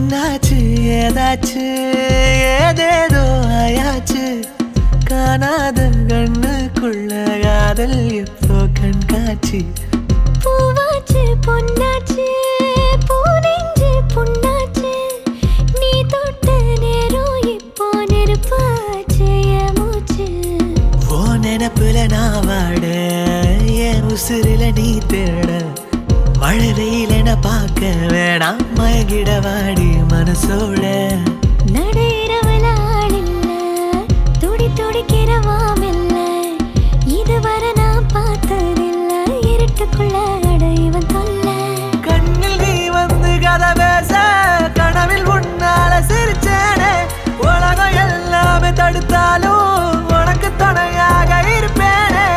என்னாச்சு ஏதாச்சு ஏதேதோ ஆயாச்சு காணாத கண்ணுக்குள்ள காதல் எப்போ கண்காட்சி பூவாச்சு பொன்னாச்சு பூனெஞ்சு புண்ணாச்சு நீ தொட்ட நேரம் இப்போ நெருப்பாச்சு என் மூச்சு ஓ நினப்புல நான் வாட என் உசுரில நீ தேட மழை வெயிலென பார்க்க வேணாம் மயங்கிட வாடி மனசோட நடையிறவல ஆளில்ல துடி துடிக்கிற வாமில்ல இதுவரை நான் பார்த்ததில்ல இருட்டுக்குள்ள அடைவன் தொல்ல கண்ணில் நீ வந்து கதை பேச கனவில் உன்னால சிரிச்சேனே உலகம் எல்லாமே தடுத்தாலும் உனக்கு துணையாக இருப்பேனே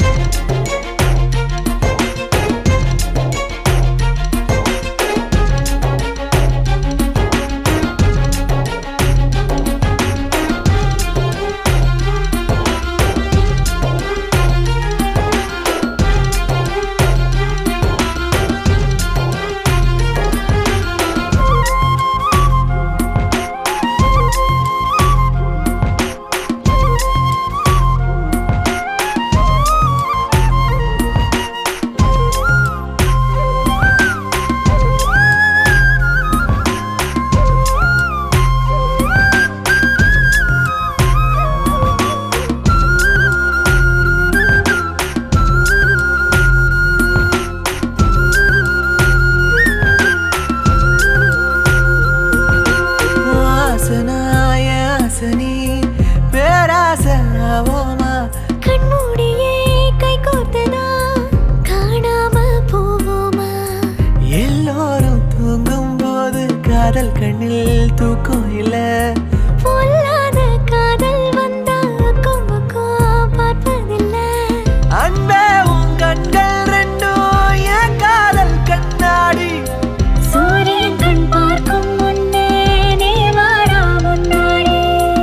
வாசனாய ஆசனி பேராசவோமா கண்மூடியே கை கோர்த்ததா காணாம போவோமா எல்லோரும் தூங்கும் போது காதல் கண்ணில் தூக்கம் இல்ல பொல்லாத காதல் வந்தா அக்கம் பக்கம் பார்ப்பதில்லை அன்பே உன் கண்கள் ரெண்டும் என் காதல் கண்ணாடி சூரியன் கண் பார்க்கும் முன்னே நீ வாடா முன்னாடி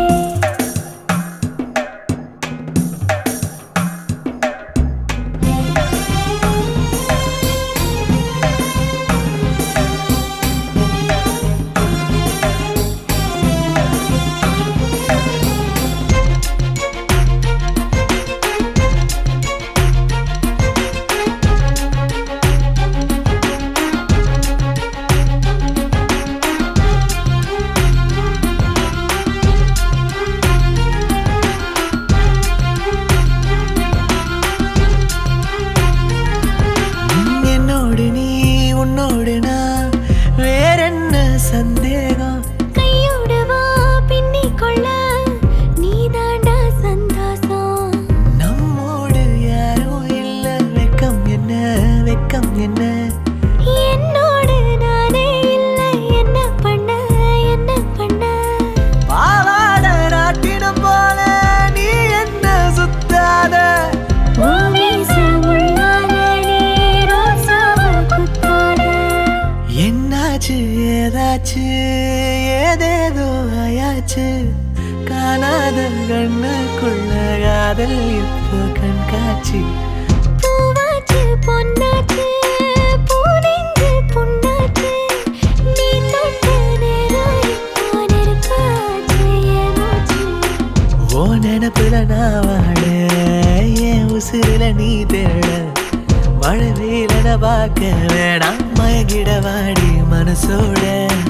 என்னோடு நீ உன்னோடு நான் வேறென்ன சந்தேகம் கையோடு வா பின்னிக் கொள்ள நீ தாண்டா சந்தோஷம் நம்மோடு யாரும் இல்ல வெக்கம் என்ன வெக்கம் என்ன என்னோடு நானே இல்லை என்ன பண்ண என்ன பண்ண பாவாட நாட்டினம் போல நீ என்ன சுத்தாத பூமீச உள்ளால நீ ரோசாவ குத்தாத என்னாச்சு ஏதாச்சு ஏதேதோ ஆயாச்சு காணாத கண்ணுக்குள்ள காதல் இப்போ கண்காட்சி பூவாச்சு பொன்னாச்சு பூனெஞ்சு புண்ணாச்சு நீ தொட்ட நேரம் இப்போ நெருப்பாச்சு என் மூச்சு ஓ நினப்புல நான் வாட என் உசுரில நீ தேட மழை வெயிலன பார்க்க வேணாம் மயங்கிட வாடி மனசோட